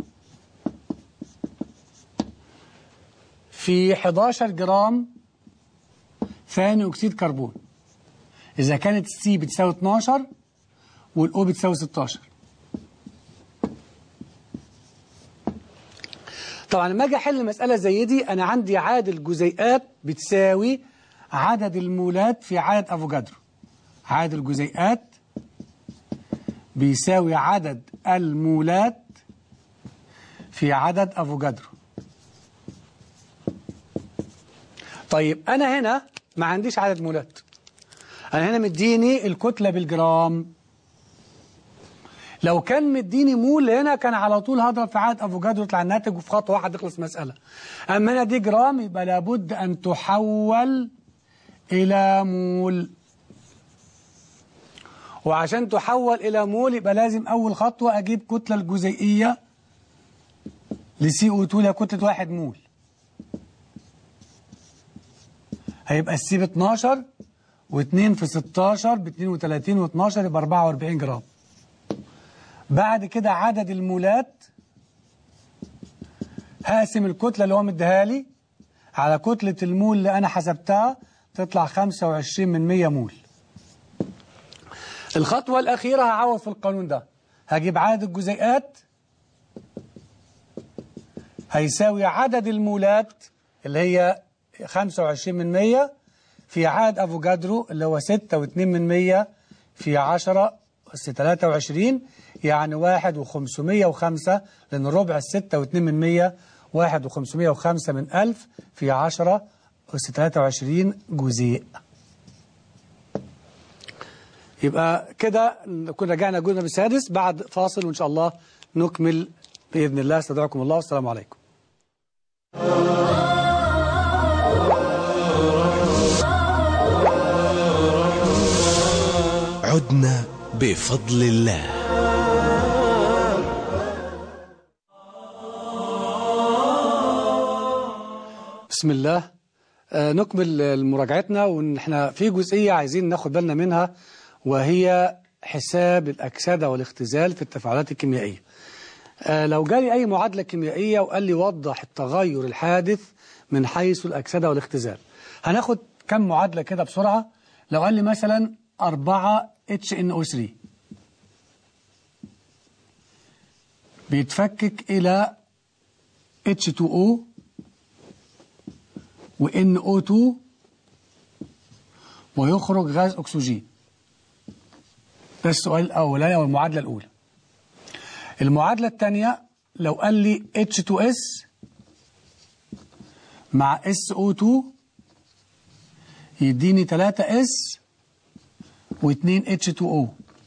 في 11 جرام ثاني أكسيد كربون إذا كانت السي بتساوي 12 والأو بتساوي 16 طبعا لما اجي احل مسألة زي دي أنا عندي عدد الجزيئات بتساوي عدد المولات في عدد أفوجادرو عدد الجزيئات بيساوي عدد المولات في عدد أفوجادرو طيب أنا هنا ما عنديش عدد مولات أنا هنا مديني الكتلة بالجرام لو كان مديني مول هنا كان على طول هضرب في عدد افوكادو يطلع الناتج وفي خطوه واحده تخلص مساله اما انا دي جرام يبقى لابد ان تحول الى مول وعشان تحول الى مول يبقى لازم اول خطوه اجيب كتله الجزيئيه لسي او 2 لها كتله واحد مول هيبقى السي ب 12 و2 في 16 ب 32 و12 يبقى 44 جرام بعد كده عدد المولات هقسم الكتلة اللي هو مديها لي على كتلة المول اللي أنا حسبتها تطلع 25 من 100 مول الخطوة الأخيرة هعوض في القانون ده هجيب عدد الجزيئات هيساوي عدد المولات اللي هي 25 من 100 في عدد أفوجادرو اللي هو 6 و2 من 100 في 10 أس 23 يعني واحد وخمسمية وخمسة لأن ربع الستة واتنين من مية واحد وخمسمية وخمسة من ألف في عشرة أس تلاتة وعشرين جزيء يبقى كده نكون رجعنا الجزء السادس بعد فاصل وإن شاء الله نكمل بإذن الله استودعكم الله والسلام عليكم عدنا بفضل الله بسم الله آه، نكمل مراجعتنا وان احنا في جزئية عايزين ناخد بالنا منها وهي حساب الأكسدة والاختزال في التفاعلات الكيميائية آه، لو جالي أي معادلة كيميائية وقال لي وضح التغير الحادث من حيث الأكسدة والاختزال هناخد كم معادلة كده بسرعة لو قال لي مثلا 4 HNO3 بيتفكك إلى H2O و NO2 ويخرج غاز أكسجين ده السؤال الأولاني أو المعادلة الأولى المعادلة الثانية لو قال لي H2S مع SO2 يديني 3S و2 H2O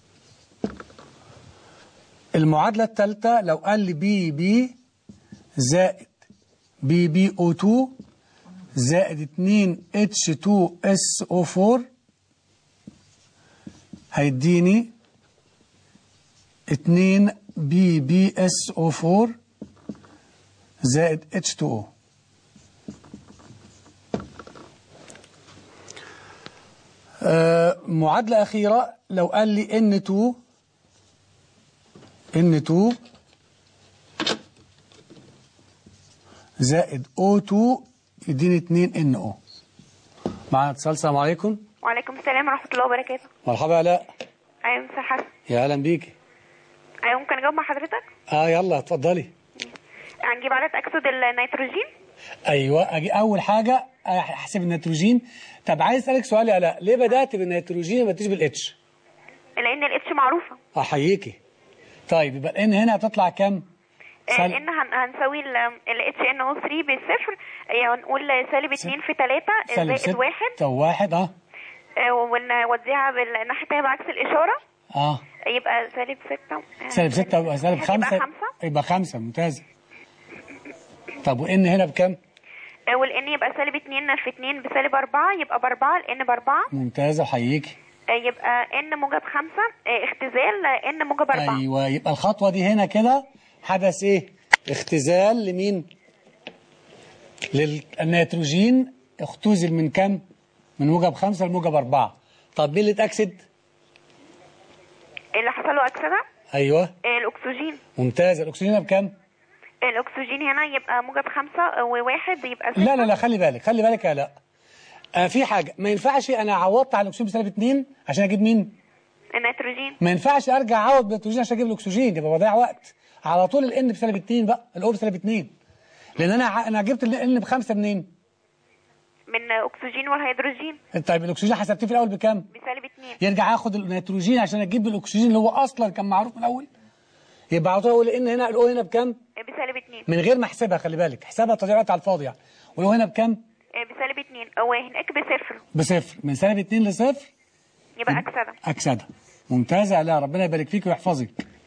المعادلة الثالثة لو قال لي بي بي زائد بي بي او 2 زائد 2 H2SO4 هيديني 2 بي بي اس او 4 زائد H2O آه معادلة أخيرة لو قال لي N2 N2 زائد O2 يديني 2 NO معنا اتصال السلام عليكم وعليكم السلام ورحمة الله وبركاته مرحبا يا لا أيوة مساء حسن يا اهلا بيكي أيوة ممكن أجاوب مع حضرتك اه يلا اتفضلي هنجيب عدد أكسد النيتروجين ايوه اجي اول حاجه احسب النيتروجين طب عايز اسالك سؤال يا لا ليه بدات بالنيتروجين وما بداتش بالاتش لأن الاتش معروفة احييكي طيب يبقى الان هنا هتطلع كام آه، سل- ان هن- هنساوي ال اتش ان او 3 بالصفر آه، هنقول سالب 2 في 3 سالب زائد ستة واحد واحد اه آه، ونوديها بالناحية التانية بعكس الإشارة اه يبقى سالب 6 سالب ستة يبقى سالب خمسة خمسة يبقى خمسة ممتاز طب وان هنا بكام آه، والان يبقى سالب 2 في 2 بسالب 4 يبقى ب 4 الان ب 4 ممتازة احييكي يبقى ان موجب 5 اختزال آه، ان موجب 4 ايوه يبقى الخطوة دي هنا كده حدث ايه اختزال لمين للنيتروجين اختزل من كام من موجب خمسة لموجب أربعة طب مين اللي اتأكسد اللي حصل له أكسدة ايوه آه، الأكسجين ممتاز الاكسجين هنا بكام الأكسجين هنا يبقى موجب 5 وواحد يبقى لا لا لا خلي بالك خلي بالك يا لا آه في حاجة ما ينفعش انا عوضت على الاكسجين بسالب 2 عشان اجيب مين النيتروجين ما ينفعش ارجع اعوض بالنيتروجين عشان اجيب الاكسجين يبقى بضيع وقت على طول الان بسالب 2 بقى الاو بسالب 2 لان انا ع- انا جبت الان بخمسه منين من أكسجين والهيدروجين طيب الاكسجين حسبتيه في الاول بكام بسالب 2 يرجع اخد النيتروجين عشان اجيب الاكسجين اللي هو اصلا كان معروف من الاول يبقى على طول اقول ان هنا الاو هنا بكام بسالب 2 من غير ما احسبها خلي بالك حسابها تضييع وقت على الفاضي يعني والاو هنا بكام بسالب 2 وهناك بصفر بصفر من سالب 2 لصفر يبقى أكسدة أكسدة ممتازة لا ربنا يبارك فيك ويحفظك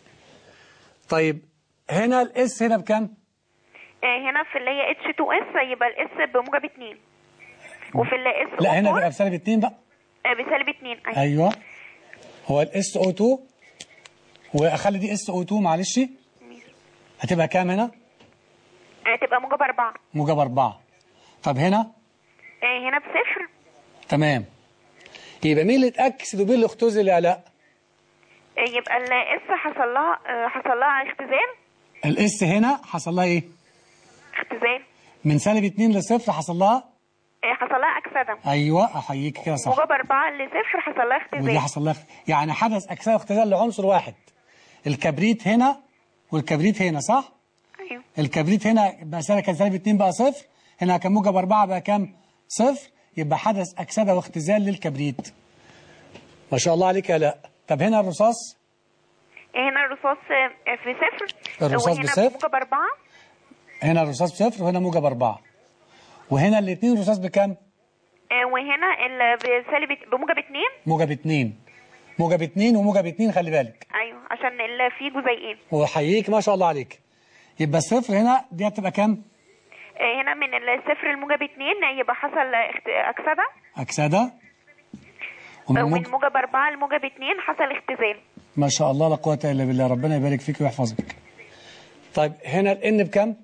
طيب هنا الاس هنا بكام آه، هنا في اللي هي اتش 2 اس يبقى الاس بموجب 2 وفي اللي اس لا هنا بيبقى بسالب 2 بقى بسالب 2 أيوة. ايوه هو الاس او 2 واخلي دي اس او 2 معلش هتبقى كام هنا آه، تبقى موجب 4 موجب 4 طب هنا آه، هنا بصفر تمام يبقى مين اللي اتاكسد ومين اللي اختزل يا لا آه، يبقى الاس حصل لها آه، حصل لها اختزال الاس هنا حصل لها ايه اختزال من سالب 2 لصفر حصل لها آه، حصل لها أكسدة ايوه احييك كده صح موجب 4 لصفر حصل لها ودي اختزال حصل لها يعني حدث اكسده واختزال لعنصر واحد الكبريت هنا والكبريت هنا صح أيوه الكبريت هنا بقى سالب كان سالب 2 بقى صفر هنا كان موجب 4 بقى كام صفر يبقى حدث اكسده واختزال للكبريت ما شاء الله عليك يا لا طب هنا الرصاص آه، هنا الرصاص آه، في صفر الرصاص وهنا بصفر؟ موجب 4 هنا الرصاص بصفر وهنا موجب 4 وهنا الاثنين رصاص بكام آه، وهنا ال- بسالب بموجب 2 موجب 2 موجب 2 وموجب 2 خلي بالك ايوه عشان ال- في جزيئين وحييك ما شاء الله عليك يبقى الصفر هنا دي هتبقى كام آه، هنا من الصفر الموجب 2 يبقى حصل اخت- أكسدة اكسده ومن ومن موجب موجب 4 لموجب 2 حصل اختزال ما شاء الله لا قوه الا بالله ربنا يبارك فيك ويحفظك طيب هنا الان بكام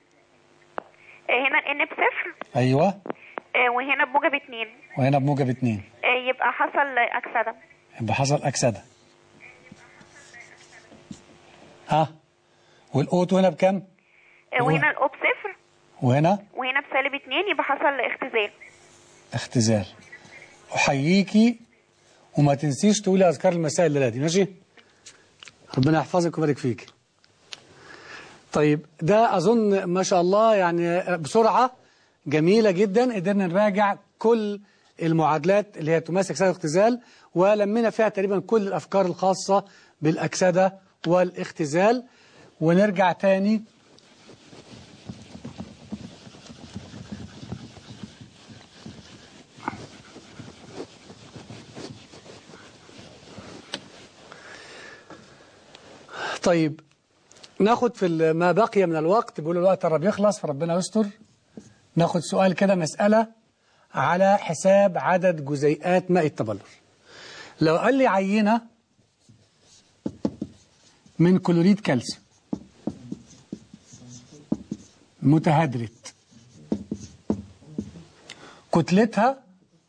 آه، هنا الان بصفر ايوه آه، وهنا بموجب 2 وهنا بموجب 2 آه، يبقى حصل أكسدة يبقى حصل اكسده ها والاوتو هنا بكام آه، وهنا الأو بصفر وهنا وهنا بسالب 2 يبقى حصل اختزال اختزال احييكي وما تنسيش تقولي اذكار المساء الليله دي ماشي ربنا يحفظك ويبارك فيك طيب ده اظن ما شاء الله يعني بسرعه جميله جدا قدرنا نراجع كل المعادلات اللي هي تماسك اكسده واختزال ولمينا فيها تقريبا كل الافكار الخاصه بالاكسده والاختزال ونرجع تاني طيب ناخد في ال- ما بقي من الوقت بيقولوا الوقت قرب يخلص فربنا يستر ناخد سؤال كده مسألة على حساب عدد جزيئات ماء التبلور لو قال لي عينة من كلوريد كالسيوم متهدرت كتلتها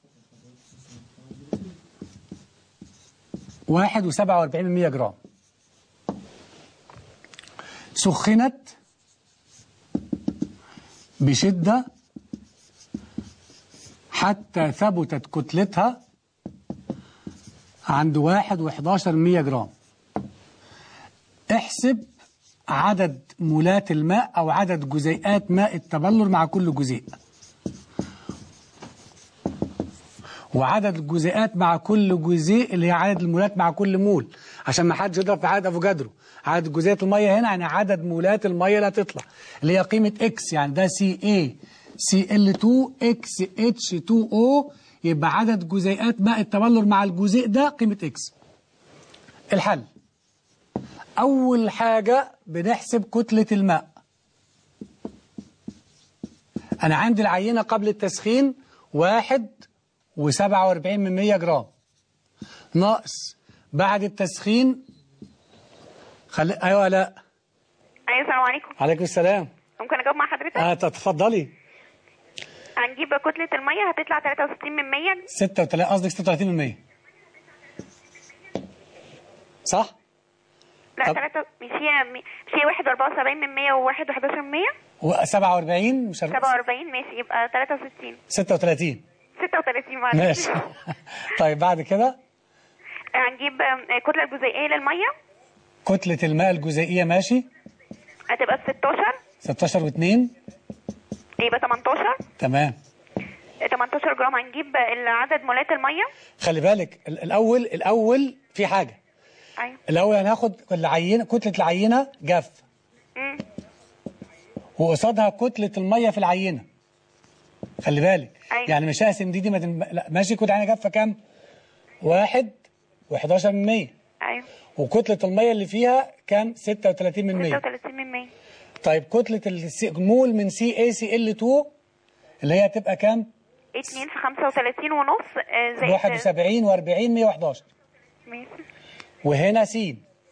واحد وسبعة واربعين من مية جرام سخنت بشدة حتى ثبتت كتلتها عند واحد وحداشر مية جرام احسب عدد مولات الماء أو عدد جزيئات ماء التبلور مع كل جزيء وعدد الجزيئات مع كل جزيء اللي هي عدد المولات مع كل مول عشان ما حدش يضرب في عدد افوجادرو عدد جزيئات الميه هنا يعني عدد مولات الميه اللي هتطلع اللي هي قيمه اكس يعني ده سي اي سي ال 2 اكس اتش 2 او يبقى عدد جزيئات ماء التبلور مع الجزيء ده قيمه اكس الحل اول حاجه بنحسب كتله الماء انا عندي العينه قبل التسخين واحد وسبعة واربعين من مية جرام ناقص بعد التسخين خلي ايوه لا ايوه السلام عليكم عليكم السلام ممكن اجاوب مع حضرتك اه تتفضلي هنجيب كتلة المية هتطلع 63 من 100 ستة وتلا قصدك 36 من 100 صح؟ لا طب- 3 مش هي مش هي 1 74 من 100 و1 11 من 100 و47 مش عارف- 47 ماشي يبقى 63 36 36 معلش ماشي طيب بعد كده هنجيب آم، الكتلة الجزيئية للمية كتلة الماء الجزيئية ماشي هتبقى 16 16 و2 يبقى 18 تمام 18 جرام هنجيب عدد مولات المية خلي بالك ال- الأول الأول في حاجة ايوه الأول هناخد العينة كتلة العينة جاف مم. وقصادها كتلة المية في العينة خلي بالك أيوة. يعني مش هقسم دي دي ما تن... لا ماشي كتلة العينة جافة كام؟ واحد و11 من 100 ايوه وكتلة المية اللي فيها كام؟ 36 من 100 36 من 100 طيب كتلة المول من سي اي سي ال 2 اللي هي هتبقى كام؟ 2 في 35 ونص آه، زائد 71 و40 111 ماشي وهنا س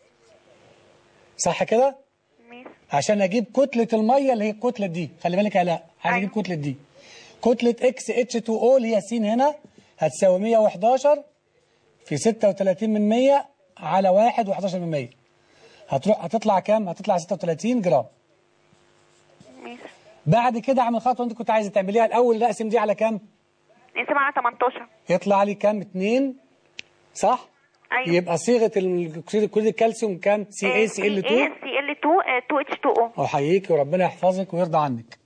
صح كده؟ ماشي عشان اجيب كتلة المية اللي هي الكتلة دي خلي بالك يا لا عايز اجيب أيوة. كتلة دي كتلة اكس اتش 2 او اللي هي س هنا هتساوي 111 في 36 من 100 على 1 و11 من 100 هتروح هتطلع كام؟ هتطلع 36 جرام ماشي بعد كده اعمل خطوه انت كنت عايزه تعمليها الاول لا اقسم دي على كام؟ نقسم على 18 يطلع لي كام؟ 2 صح؟ ايوه يبقى صيغه الكلوريد كلوريد الكالسيوم كام؟ سي اي سي ال 2 سي ال 2 2 اتش 2 او احييك وربنا يحفظك ويرضى عنك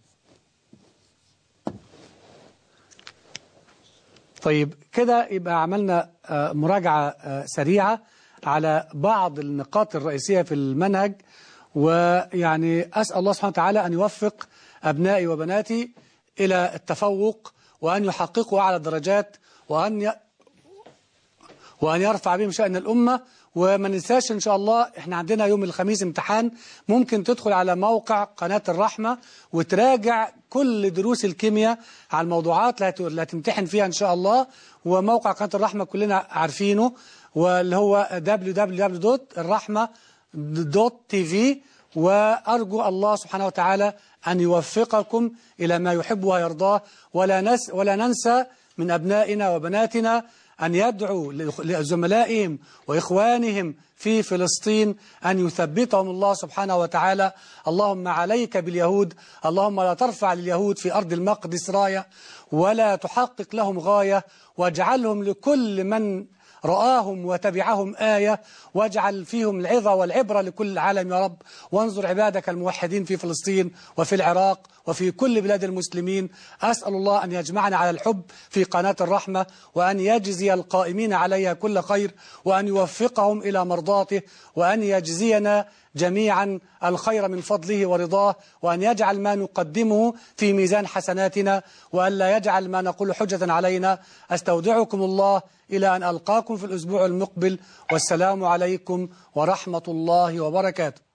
طيب كده يبقى عملنا آه، مراجعة آه، سريعة على بعض النقاط الرئيسية في المنهج ويعني أسأل الله سبحانه وتعالى أن يوفق أبنائي وبناتي إلى التفوق وأن يحققوا أعلى الدرجات وأن ي... وأن يرفع بهم شأن الأمة وما ننساش إن شاء الله إحنا عندنا يوم الخميس امتحان ممكن تدخل على موقع قناة الرحمة وتراجع كل دروس الكيمياء على الموضوعات اللي هت- اللي هتمتحن فيها إن شاء الله وموقع قناة الرحمة كلنا عارفينه واللي هو www.الرحمة.tv وأرجو الله سبحانه وتعالى أن يوفقكم إلى ما يحب ويرضاه ولا, نس ولا ننسى من أبنائنا وبناتنا أن يدعوا لزملائهم وإخوانهم في فلسطين أن يثبتهم الله سبحانه وتعالى اللهم عليك باليهود اللهم لا ترفع لليهود في أرض المقدس راية ولا تحقق لهم غاية واجعلهم لكل من رآهم وتبعهم آية واجعل فيهم العظة والعبرة لكل العالم يا رب وانظر عبادك الموحدين في فلسطين وفي العراق وفي كل بلاد المسلمين أسأل الله أن يجمعنا على الحب في قناة الرحمة وأن يجزي القائمين عليها كل خير وأن يوفقهم إلى مرضاته وأن يجزينا جميعا الخير من فضله ورضاه وأن يجعل ما نقدمه في ميزان حسناتنا وأن لا يجعل ما نقول حجة علينا أستودعكم الله إلى أن ألقاكم في الأسبوع المقبل والسلام عليكم ورحمة الله وبركاته